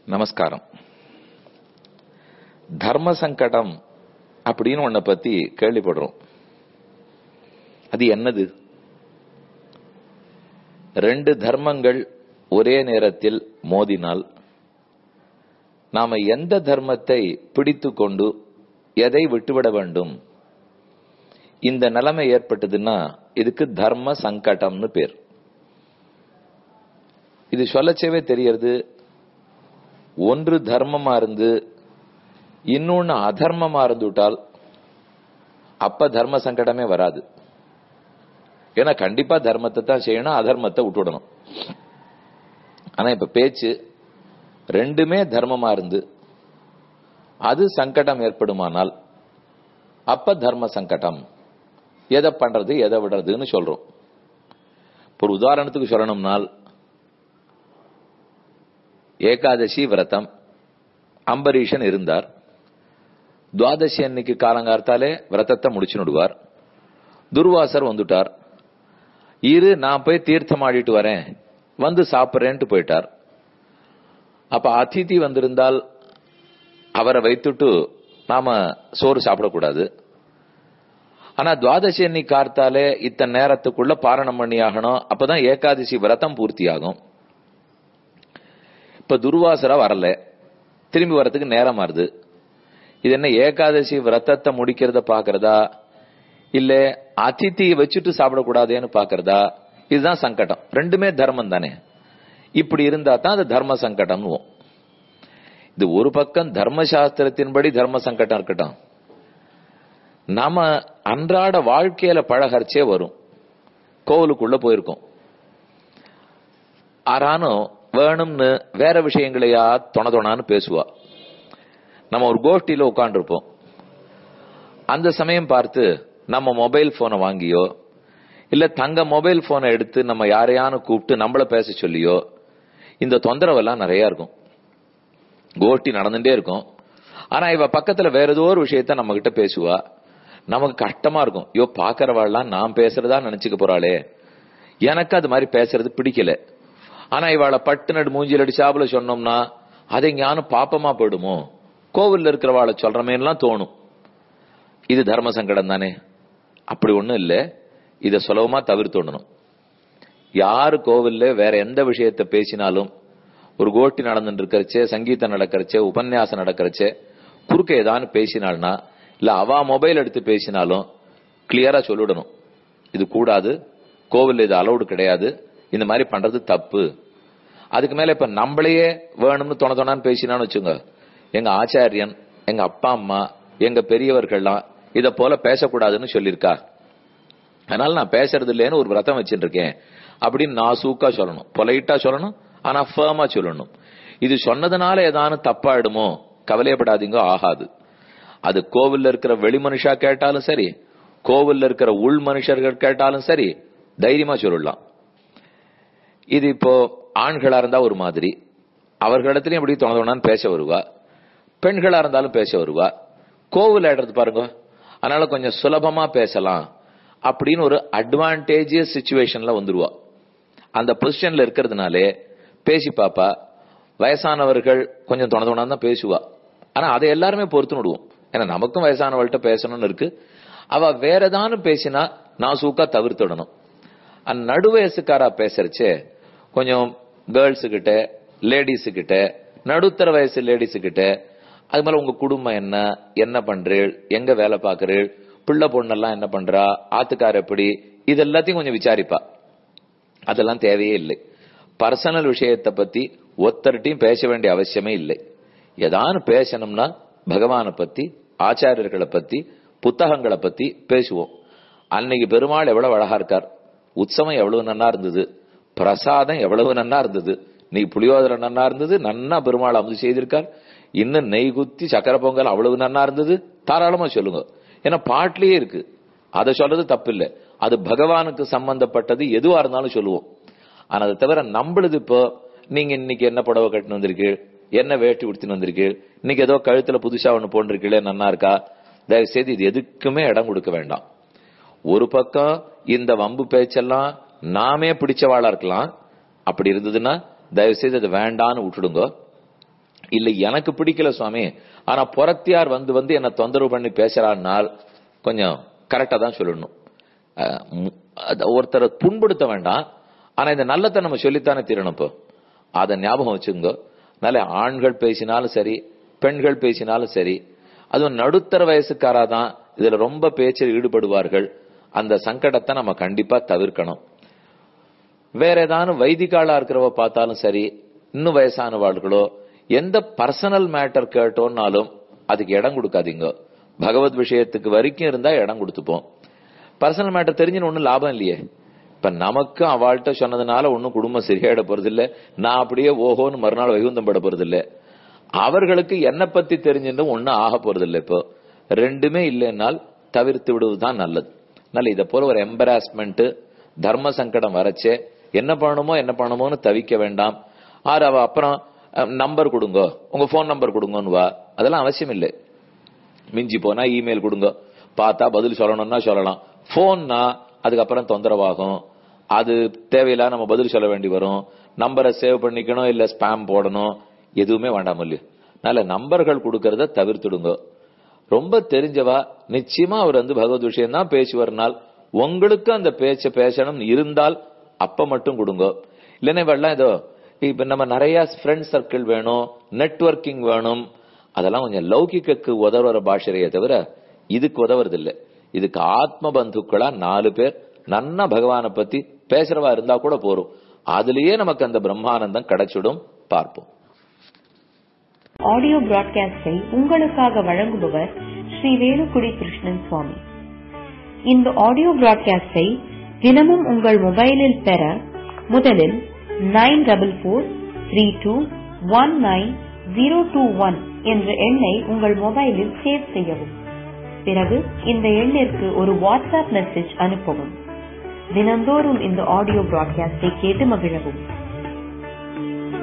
நமஸ்காரம் தர்ம சங்கடம் அப்படின்னு ஒன்ன பத்தி கேள்விப்படுறோம் அது என்னது ரெண்டு தர்மங்கள் ஒரே நேரத்தில் மோதினால் நாம எந்த தர்மத்தை பிடித்து கொண்டு எதை விட்டுவிட வேண்டும் இந்த நிலைமை ஏற்பட்டதுன்னா இதுக்கு தர்ம சங்கடம்னு பேர் இது சொல்லச்சேவே தெரியறது ஒன்று தர்மமா இருந்து இன்னொன்னு அதர்மமா இருந்துவிட்டால் அப்ப தர்ம சங்கடமே வராது ஏன்னா கண்டிப்பா தர்மத்தை தான் செய்யணும் அதர்மத்தை விட்டுடணும் ஆனா இப்ப பேச்சு ரெண்டுமே தர்மமா இருந்து அது சங்கடம் ஏற்படுமானால் அப்ப தர்ம சங்கடம் எதை பண்றது எதை விடுறதுன்னு சொல்றோம் ஒரு உதாரணத்துக்கு சொல்லணும்னால் ஏகாதசி விரதம் அம்பரீஷன் இருந்தார் துவாதசி அன்னைக்கு காலங்கார்த்தாலே விரதத்தை முடிச்சு விடுவார் துர்வாசர் வந்துட்டார் இரு நான் போய் தீர்த்தம் ஆடிட்டு வரேன் வந்து சாப்பிட்றேன்ட்டு போயிட்டார் அப்ப அதிதி வந்திருந்தால் அவரை வைத்துட்டு நாம சோறு சாப்பிடக்கூடாது ஆனா துவாதசி அன்னைக்கு கார்த்தாலே இத்தனை நேரத்துக்குள்ள பாரணம் பண்ணி ஆகணும் அப்பதான் ஏகாதசி விரதம் பூர்த்தி ஆகும் இப்ப துர்வாசரா வரல திரும்பி வரத்துக்கு நேரம் ஆறுது இது என்ன ஏகாதசி விரதத்தை முடிக்கிறத பாக்குறதா இல்ல அதித்தியை வச்சுட்டு சாப்பிடக்கூடாதேன்னு பாக்குறதா இதுதான் சங்கடம் ரெண்டுமே தர்மம் தானே இப்படி இருந்தா தான் அது தர்ம சங்கடம்னு இது ஒரு பக்கம் தர்மசாஸ்திரத்தின்படி தர்ம சங்கடம் இருக்கட்டும் நாம அன்றாட வாழ்க்கையில பழகரிச்சே வரும் கோவிலுக்குள்ள போயிருக்கோம் ஆறானும் வேணும்னு வேற விஷயங்களையா தொண தொணான்னு பேசுவா நம்ம ஒரு கோஷ்டியில உட்காந்துருப்போம் அந்த சமயம் பார்த்து நம்ம மொபைல் போனை வாங்கியோ இல்ல தங்க மொபைல் போனை எடுத்து நம்ம யாரையானு கூப்பிட்டு நம்மள பேச சொல்லியோ இந்த தொந்தரவெல்லாம் நிறைய இருக்கும் கோஷ்டி நடந்துட்டே இருக்கும் ஆனா இவ பக்கத்துல வேற ஏதோ ஒரு விஷயத்த நம்ம கிட்ட பேசுவா நமக்கு கஷ்டமா இருக்கும் ஐயோ பாக்குறவாள்லாம் நான் பேசுறதா நினைச்சுக்க போறாளே எனக்கு அது மாதிரி பேசுறது பிடிக்கல ஆனா இவாளை பட்டு நடு மூஞ்சில் அடிச்சாப்புல சொன்னோம்னா அதை ஞானம் பாப்பமா போயிடுமோ கோவில்ல இருக்கிறவாளை சொல்றமேலாம் தோணும் இது தர்ம சங்கடம் தானே அப்படி ஒண்ணும் இல்ல இத சுலபமா தவிர்த்துடணும் யாரு கோவில்ல வேற எந்த விஷயத்த பேசினாலும் ஒரு கோட்டி நடந்துட்டு இருக்கிறச்சே சங்கீதம் நடக்கிறச்சே உபன்யாசம் நடக்கிறச்சே குறுக்க ஏதான்னு பேசினாள்னா இல்ல அவ மொபைல் எடுத்து பேசினாலும் கிளியரா சொல்லிடணும் இது கூடாது கோவில் இது அலௌடு கிடையாது இந்த மாதிரி பண்றது தப்பு அதுக்கு மேல இப்ப நம்மளையே வேணும்னு தொண தொணான்னு பேசினான்னு வச்சுங்க எங்க ஆச்சாரியன் எங்க அப்பா அம்மா எங்க பெரியவர்கள்லாம் இத போல பேசக்கூடாதுன்னு சொல்லியிருக்கா அதனால நான் பேசுறது இல்லைன்னு ஒரு விரதம் வச்சுட்டு இருக்கேன் அப்படின்னு நான் சூக்கா சொல்லணும் பொலைட்டா சொல்லணும் ஆனா ஃபேமா சொல்லணும் இது சொன்னதுனால ஏதானு தப்பாயிடுமோ கவலையப்படாதீங்க ஆகாது அது கோவில்ல இருக்கிற வெளி மனுஷா கேட்டாலும் சரி கோவில்ல இருக்கிற உள் மனுஷர்கள் கேட்டாலும் சரி தைரியமா சொல்லலாம் இது இப்போ ஆண்களா இருந்தா ஒரு மாதிரி அவர்களிடத்திலையும் எப்படி தோணதோணான்னு பேச வருவா பெண்களா இருந்தாலும் பேச வருவா கோவில் ஆடுறது பாருங்க அதனால கொஞ்சம் சுலபமா பேசலாம் அப்படின்னு ஒரு அட்வான்டேஜியஸ் சுச்சுவேஷன்ல வந்துருவா அந்த பொசிஷன்ல இருக்கிறதுனாலே பேசி பாப்பா வயசானவர்கள் கொஞ்சம் தொண தொணா தான் பேசுவா ஆனா அதை எல்லாருமே பொறுத்து விடுவோம் ஏன்னா நமக்கும் வயசானவள்கிட்ட பேசணும்னு இருக்கு அவ வேற ஏதானு பேசினா நான் சூக்கா தவிர்த்துடணும் அந்த நடு வயசுக்காரா பேசுறச்சே கொஞ்சம் கேர்ள்ஸு கிட்ட லேடிஸு கிட்ட நடுத்தர வயசு லேடிஸு கிட்ட அது மேல உங்க குடும்பம் என்ன என்ன பண்றீள் எங்க வேலை பாக்குறீள் பிள்ளை பொண்ணெல்லாம் என்ன பண்றா ஆத்துக்கார எப்படி இது எல்லாத்தையும் கொஞ்சம் விசாரிப்பா அதெல்லாம் தேவையே இல்லை பர்சனல் விஷயத்தை பத்தி ஒத்தர்ட்டையும் பேச வேண்டிய அவசியமே இல்லை ஏதானு பேசணும்னா பகவானை பத்தி ஆச்சாரியர்களை பத்தி புத்தகங்களை பத்தி பேசுவோம் அன்னைக்கு பெருமாள் எவ்வளவு அழகா இருக்கார் உற்சவம் எவ்வளவு நன்னா இருந்தது பிரசாதம் எவ்வளவு நன்னா இருந்தது நீ புளியோதரை நன்னா இருந்தது நன்னா பெருமாள் அமுது செய்திருக்கார் இன்னும் நெய் குத்தி சக்கர பொங்கல் அவ்வளவு நன்னா இருந்தது தாராளமா சொல்லுங்க ஏன்னா பாட்டிலேயே இருக்கு அதை சொல்றது தப்பு இல்ல அது பகவானுக்கு சம்பந்தப்பட்டது எதுவா இருந்தாலும் சொல்லுவோம் ஆனா அதை தவிர நம்மளுது இப்போ நீங்க இன்னைக்கு என்ன புடவை கட்டின்னு வந்திருக்கு என்ன வேட்டி உடுத்தின்னு வந்திருக்கு இன்னைக்கு ஏதோ கழுத்துல புதுசா ஒண்ணு போட்டிருக்கீங்களே நன்னா இருக்கா தயவு செய்து இது எதுக்குமே இடம் கொடுக்க வேண்டாம் ஒரு பக்கம் இந்த வம்பு பேச்செல்லாம் நாமே பிடிச்சவாளா இருக்கலாம் அப்படி இருந்ததுன்னா தயவு செய்து அது வேண்டான்னு விட்டுடுங்க இல்ல எனக்கு பிடிக்கல சுவாமி ஆனா புறத்தியார் வந்து வந்து என்ன தொந்தரவு பண்ணி பேசுறான்னால் கொஞ்சம் கரெக்டா தான் சொல்லணும் அஹ், மு- அத ஒருத்தரை புண்படுத்த வேண்டாம் ஆனா இந்த நல்லத்தை நம்ம சொல்லித்தானே தீரணும் இப்போ அதை ஞாபகம் வச்சுங்க நல்ல ஆண்கள் பேசினாலும் சரி பெண்கள் பேசினாலும் சரி அதுவும் நடுத்தர வயசுக்காரா தான் இதுல ரொம்ப பேச்சில் ஈடுபடுவார்கள் அந்த சங்கடத்தை நம்ம கண்டிப்பா தவிர்க்கணும் வேற ஏதானும் வைதிகாலா இருக்கிறவ பார்த்தாலும் சரி இன்னும் வயசானவாள்களோ எந்த பர்சனல் மேட்டர் கேட்டோம்னாலும் அதுக்கு இடம் கொடுக்காதீங்க பகவத் விஷயத்துக்கு வரைக்கும் இருந்தா இடம் கொடுத்துப்போம் பர்சனல் மேட்டர் தெரிஞ்சுன்னு ஒண்ணும் லாபம் இல்லையே இப்ப நமக்கு அவள்கிட்ட சொன்னதுனால ஒன்னும் குடும்பம் சரியாயிட போறது இல்ல நான் அப்படியே ஓஹோன்னு மறுநாள் வைகுந்தம் பட போறது இல்ல அவர்களுக்கு என்ன பத்தி தெரிஞ்சிருந்தும் ஒன்னும் ஆக போறது இல்ல இப்போ ரெண்டுமே இல்லைன்னால் தவிர்த்து விடுவதுதான் நல்லது நல்ல இதை போல ஒரு எம்பராஸ்மெண்ட் தர்ம சங்கடம் வரச்சே என்ன பண்ணணுமோ என்ன பண்ணணுமோன்னு தவிக்க வேண்டாம் ஆறு அவ அப்புறம் நம்பர் கொடுங்க உங்க போன் நம்பர் கொடுங்கன்னு வா அதெல்லாம் அவசியம் இல்லை மிஞ்சி போனா இமெயில் கொடுங்க பார்த்தா பதில் சொல்லணும்னா சொல்லலாம் போன்னா அதுக்கப்புறம் தொந்தரவாகும் அது தேவையில்லாம நம்ம பதில் சொல்ல வேண்டி வரும் நம்பரை சேவ் பண்ணிக்கணும் இல்ல ஸ்பாம் போடணும் எதுவுமே வேண்டாம் இல்லையா நல்ல நம்பர்கள் கொடுக்கறத தவிர்த்துடுங்க ரொம்ப தெரிஞ்சவா நிச்சயமா அவர் வந்து பகவத் விஷயம் தான் பேசுவார்னால் உங்களுக்கு அந்த பேச்ச பேசணும் இருந்தால் அப்ப மட்டும் கொடுங்க இல்லைன்னா இவெல்லாம் ஏதோ இப்ப நம்ம நிறைய ஃப்ரெண்ட் சர்க்கிள் வேணும் நெட்வொர்க்கிங் வேணும் அதெல்லாம் கொஞ்சம் லௌகிக்கு உதவுற பாஷையே தவிர இதுக்கு உதவுறது இல்ல இதுக்கு ஆத்ம பந்துக்களா நாலு பேர் நன்னா பகவானை பத்தி பேசுறவா இருந்தா கூட போறோம் அதுலயே நமக்கு அந்த பிரம்மானந்தம் கிடைச்சிடும் பார்ப்போம் ஆடியோ பிராட்காஸ்டை உங்களுக்காக வழங்குபவர் ஸ்ரீ வேலுக்குடி கிருஷ்ணன் சுவாமி இந்த ஆடியோ பிராட்காஸ்டை தினமும் உங்கள் மொபைலில் பெற முதலில் nine double four three two one nine zero two one என்ற எண்ணை உங்கள் மொபைலில் சேவ் செய்யவும் பிறகு இந்த எண்ணிற்கு ஒரு வாட்ஸ்அப் மெசேஜ் அனுப்பவும் தினந்தோறும் இந்த ஆடியோ பிராட்காஸ்டை கேட்டு மகிழவும்